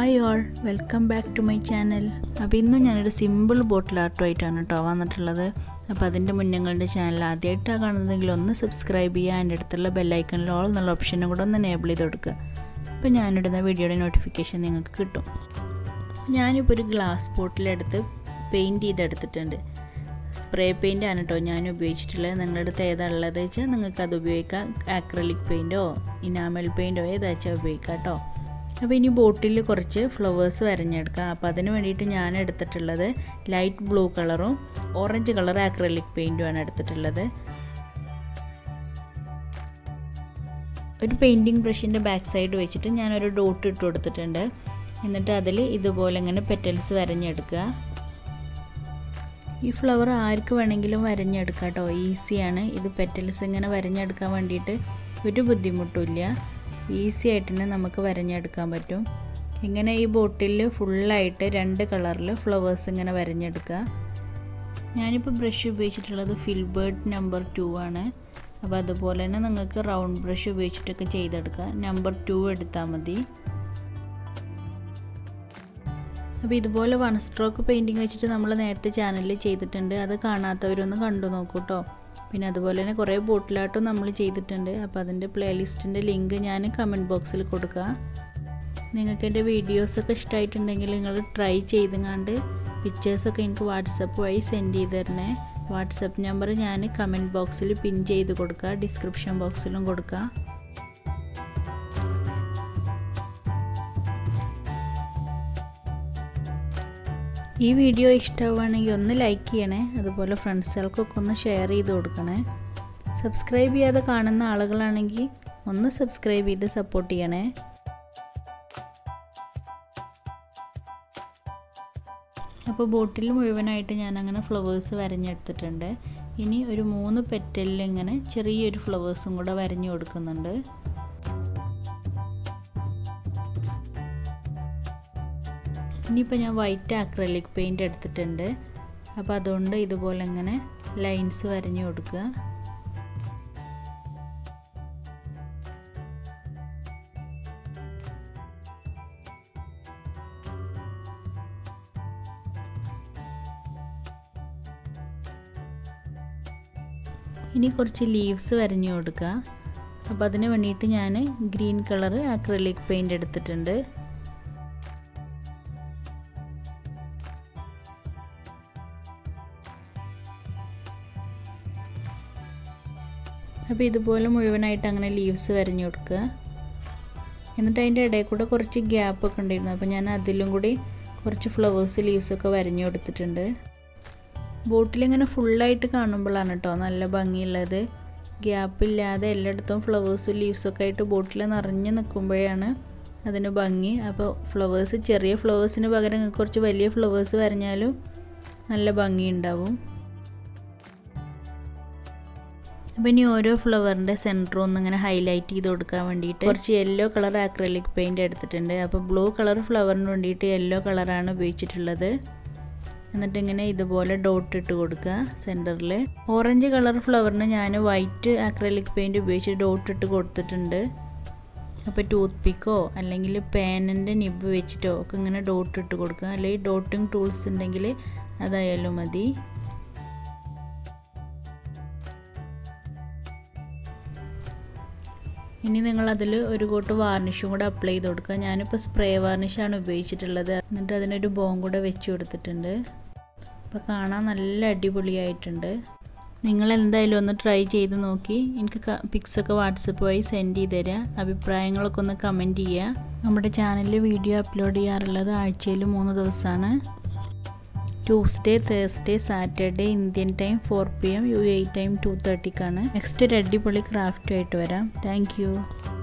hi all welcome back to my channel അപ്പോൾ ഇന്നും ഞാനൊരു സിമ്പിൾ ബോട്ടിൽ ആർട്ടുമായിട്ടാണ് കേട്ടോ വന്നിട്ടുള്ളത് അപ്പോൾ അതിൻ്റെ മുന്നങ്ങളുടെ ചാനൽ ആദ്യമായിട്ടാണ് കാണുന്നതെങ്കിൽ ഒന്ന് സബ്സ്ക്രൈബ് ചെയ്യുക അതിൻ്റെ അടുത്തുള്ള ബെല്ലൈക്കണിൽ ഓൾ എന്നുള്ള ഓപ്ഷനും കൂടെ ഒന്ന് എനേബിൾ ചെയ്ത് കൊടുക്കുക അപ്പോൾ ഞാനിടുന്ന വീഡിയോയുടെ നോട്ടിഫിക്കേഷൻ നിങ്ങൾക്ക് കിട്ടും ഞാനിപ്പോൾ ഒരു ഗ്ലാസ് ബോട്ടിലെടുത്ത് പെയിൻറ്റ് ചെയ്തെടുത്തിട്ടുണ്ട് സ്പ്രേ പെയിൻ്റ് ആണ് കേട്ടോ ഞാൻ ഉപയോഗിച്ചിട്ടുള്ളത് നിങ്ങളുടെ അടുത്ത് ഏതാ ഉള്ളത് വെച്ചാൽ നിങ്ങൾക്ക് അത് ഉപയോഗിക്കാം ആക്രലിക് പെയിൻറ്റോ ഇനാമൽ പെയിൻറ്റോ ഏതാ വെച്ചാൽ ഉപയോഗിക്കാം കേട്ടോ അപ്പോൾ ഇനി ബോട്ടിൽ കുറച്ച് ഫ്ലവേഴ്സ് വരഞ്ഞെടുക്കാം അപ്പോൾ അതിന് വേണ്ടിയിട്ട് ഞാൻ എടുത്തിട്ടുള്ളത് ലൈറ്റ് ബ്ലൂ കളറും ഓറഞ്ച് കളർ ആക്രലിക് പെയിൻറ്റുമാണ് എടുത്തിട്ടുള്ളത് ഒരു പെയിൻറ്റിങ് ബ്രഷിൻ്റെ ബാക്ക് സൈഡ് വെച്ചിട്ട് ഞാനൊരു ഡോട്ട് ഇട്ട് കൊടുത്തിട്ടുണ്ട് എന്നിട്ട് അതിൽ ഇതുപോലെ ഇങ്ങനെ പെറ്റൽസ് വരഞ്ഞെടുക്കുക ഈ ഫ്ലവർ ആർക്ക് വേണമെങ്കിലും വരഞ്ഞെടുക്കാം കേട്ടോ ഈസിയാണ് ഇത് പെറ്റൽസ് ഇങ്ങനെ വരഞ്ഞെടുക്കാൻ വേണ്ടിയിട്ട് ഒരു ബുദ്ധിമുട്ടുമില്ല ഈസി ആയിട്ട് തന്നെ നമുക്ക് വരഞ്ഞെടുക്കാൻ പറ്റും ഇങ്ങനെ ഈ ബോട്ടിൽ ഫുള്ളായിട്ട് രണ്ട് കളറിൽ ഫ്ലവേഴ്സ് ഇങ്ങനെ വരഞ്ഞെടുക്കുക ഞാനിപ്പോൾ ബ്രഷ് ഉപയോഗിച്ചിട്ടുള്ളത് ഫിൽബേർഡ് നമ്പർ ടു ആണ് അപ്പോൾ അതുപോലെ തന്നെ നിങ്ങൾക്ക് റൗണ്ട് ബ്രഷ് ഉപയോഗിച്ചിട്ടൊക്കെ ചെയ്തെടുക്കുക നമ്പർ ടു എടുത്താൽ മതി അപ്പോൾ ഇതുപോലെ വൺ സ്ട്രോക്ക് പെയിൻറ്റിങ് വെച്ചിട്ട് നമ്മൾ നേരത്തെ ചാനലിൽ ചെയ്തിട്ടുണ്ട് അത് കാണാത്തവരൊന്ന് കണ്ടു നോക്കൂ കേട്ടോ പിന്നെ അതുപോലെ തന്നെ കുറേ ബോട്ടിലാട്ടും നമ്മൾ ചെയ്തിട്ടുണ്ട് അപ്പോൾ അതിൻ്റെ പ്ലേലിസ്റ്റിൻ്റെ ലിങ്ക് ഞാൻ കമൻറ്റ് ബോക്സിൽ കൊടുക്കുക നിങ്ങൾക്ക് എൻ്റെ വീഡിയോസൊക്കെ ഇഷ്ടമായിട്ടുണ്ടെങ്കിൽ നിങ്ങൾ ട്രൈ ചെയ്തുങ്ങാണ്ട് പിക്ചേഴ്സൊക്കെ എനിക്ക് വാട്സപ്പ് വഴി സെൻഡ് ചെയ്ത് തരണേ വാട്സപ്പ് നമ്പർ ഞാൻ കമൻറ്റ് ബോക്സിൽ പിൻ ചെയ്ത് കൊടുക്കുക ഡിസ്ക്രിപ്ഷൻ ബോക്സിലും കൊടുക്കുക ഈ വീഡിയോ ഇഷ്ടമാവുകയാണെങ്കിൽ ഒന്ന് ലൈക്ക് ചെയ്യണേ അതുപോലെ ഫ്രണ്ട്സുകൾക്കൊക്കെ ഒന്ന് ഷെയർ ചെയ്ത് കൊടുക്കണേ സബ്സ്ക്രൈബ് ചെയ്യാതെ കാണുന്ന ആളുകളാണെങ്കിൽ ഒന്ന് സബ്സ്ക്രൈബ് ചെയ്ത് സപ്പോർട്ട് ചെയ്യണേ അപ്പോൾ ബോട്ടിൽ മുഴുവനായിട്ട് ഞാൻ അങ്ങനെ ഫ്ലവേഴ്സ് വരഞ്ഞെടുത്തിട്ടുണ്ട് ഇനി ഒരു മൂന്ന് പെറ്റലിൽ ഇങ്ങനെ ചെറിയൊരു ഫ്ലവേഴ്സും കൂടെ വരഞ്ഞു കൊടുക്കുന്നുണ്ട് ഇനിയിപ്പോൾ ഞാൻ വൈറ്റ് ആക്രലിക് പെയിൻ്റ് എടുത്തിട്ടുണ്ട് അപ്പോൾ അതുകൊണ്ട് ഇതുപോലെ ഇങ്ങനെ ലൈൻസ് വരഞ്ഞു കൊടുക്കുക ഇനി കുറച്ച് ലീവ്സ് വരഞ്ഞു കൊടുക്കുക അപ്പോൾ അതിന് വേണ്ടിയിട്ട് ഞാൻ ഗ്രീൻ കളർ ആക്രലിക് പെയിൻ്റ് എടുത്തിട്ടുണ്ട് അപ്പോൾ ഇതുപോലെ മുഴുവനായിട്ട് അങ്ങനെ ലീവ്സ് വരഞ്ഞു കൊടുക്കുക എന്നിട്ട് അതിൻ്റെ ഇടയിൽ കൂടെ കുറച്ച് ഗ്യാപ്പൊക്കെ ഉണ്ടായിരുന്നു അപ്പോൾ ഞാൻ അതിലും കൂടി കുറച്ച് ഫ്ലവേഴ്സ് ലീവ്സൊക്കെ വരഞ്ഞു കൊടുത്തിട്ടുണ്ട് ബോട്ടിലിങ്ങനെ ഫുള്ളായിട്ട് കാണുമ്പോഴാണ് കേട്ടോ നല്ല ഭംഗിയുള്ളത് ഗ്യാപ്പില്ലാതെ എല്ലായിടത്തും ഫ്ലവേഴ്സും ലീവ്സൊക്കെ ആയിട്ട് ബോട്ടിൽ നിറഞ്ഞ് നിൽക്കുമ്പോഴാണ് അതിന് ഭംഗി അപ്പോൾ ഫ്ലവേഴ്സ് ചെറിയ ഫ്ലവേഴ്സിന് പകരം കുറച്ച് വലിയ ഫ്ലവേഴ്സ് വരഞ്ഞാലും നല്ല ഭംഗി ഉണ്ടാവും അപ്പോൾ ഇനി ഓരോ ഫ്ലവറിൻ്റെ സെൻറ്ററും ഒന്ന് ഇങ്ങനെ ഹൈലൈറ്റ് ചെയ്ത് കൊടുക്കാൻ വേണ്ടിയിട്ട് കുറച്ച് യെല്ലോ കളർ ആക്രലിക് പെയിൻറ് എടുത്തിട്ടുണ്ട് അപ്പോൾ ബ്ലൂ കളർ ഫ്ലവറിന് വേണ്ടിയിട്ട് യെല്ലോ കളറാണ് ഉപയോഗിച്ചിട്ടുള്ളത് എന്നിട്ട് ഇങ്ങനെ ഇതുപോലെ ഡോട്ട് ഇട്ട് കൊടുക്കുക സെൻറ്ററിൽ ഓറഞ്ച് കളർ ഫ്ലവറിന് ഞാൻ വൈറ്റ് ആക്രലിക് പെയിൻറ് ഉപയോഗിച്ച് ഡോട്ട് ഇട്ട് കൊടുത്തിട്ടുണ്ട് അപ്പോൾ ടൂത്ത് പിക്കോ അല്ലെങ്കിൽ പേനൻ്റെ നിബ് വെച്ചിട്ടോ ഒക്കെ ഇങ്ങനെ ഡോട്ട് ഇട്ട് കൊടുക്കുക അല്ലെങ്കിൽ ഡോട്ടിങ് ടൂൾസ് ഉണ്ടെങ്കിൽ അതായാലും മതി ഇനി നിങ്ങൾ അതിൽ ഒരു കോട്ട് വാർണിഷും കൂടെ അപ്ലൈ ചെയ്ത് കൊടുക്കുക ഞാനിപ്പോൾ സ്പ്രേ വാർണിഷാണ് ഉപയോഗിച്ചിട്ടുള്ളത് എന്നിട്ട് അതിനൊരു ബോം കൂടെ വെച്ച് കൊടുത്തിട്ടുണ്ട് അപ്പോൾ കാണാൻ നല്ല അടിപൊളിയായിട്ടുണ്ട് നിങ്ങൾ എന്തായാലും ഒന്ന് ട്രൈ ചെയ്ത് നോക്കി എനിക്ക് പിക്സൊക്കെ വാട്സപ്പ് വഴി സെൻഡ് ചെയ്ത് തരിക അഭിപ്രായങ്ങളൊക്കെ ഒന്ന് കമൻറ്റ് ചെയ്യുക നമ്മുടെ ചാനലിൽ വീഡിയോ അപ്ലോഡ് ചെയ്യാറുള്ളത് ആഴ്ചയിൽ മൂന്ന് ദിവസമാണ് Tuesday Thursday Saturday Indian time four P M U A time two തേർട്ടിക്കാണ് നെക്സ്റ്റ് ഒരു അടിപൊളി ക്രാഫ്റ്റുമായിട്ട് വരാം താങ്ക്